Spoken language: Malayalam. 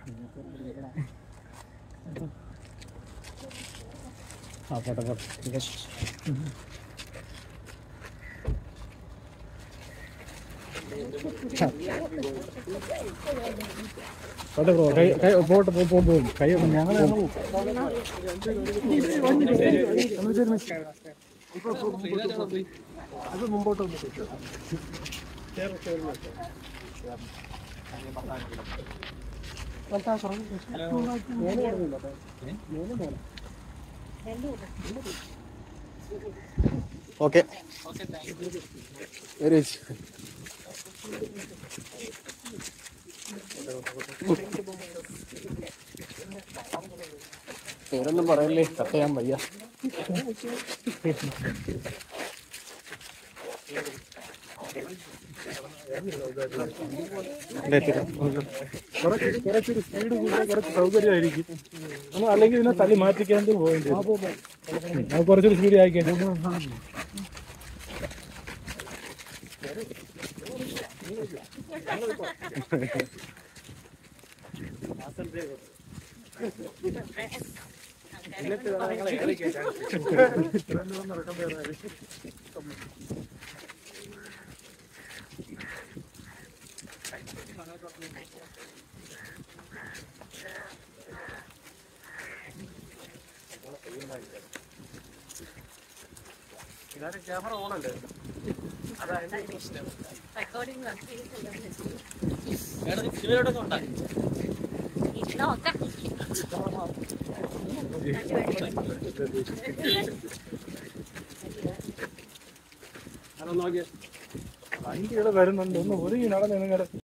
ആ പോട്ടെ പോട്ടെ ठीक है പോട്ടെ ബ്രോ കൈ കൈ പോട്ടെ പോ പോ പോ കൈ ഞങ്ങൾ അത് മുമ്പോട്ട് വന്നിട്ട് ഓക്കെ പേരൊന്നും പറയല്ലേ കട്ട് ചെയ്യാൻ വയ്യ കുറച്ചൊരു സ്പീഡ് കൂടിയാൽ കുറച്ച് സൗകര്യമായിരിക്കും നമ്മൾ അല്ലെങ്കിൽ ഇതിനെ തള്ളി മാറ്റിക്കാണ്ട് പോകേണ്ടി വരും. അത് കുറച്ചൊരു സ്പീഡ് ആയിക്കഴിഞ്ഞാൽ ക്യാമറ ഓണല്ലേ അതിന്റെ ഇവിടെ വരുന്നുണ്ട് ഒന്ന് ഒതുങ്ങി നടന്ന് നിങ്ങളുടെ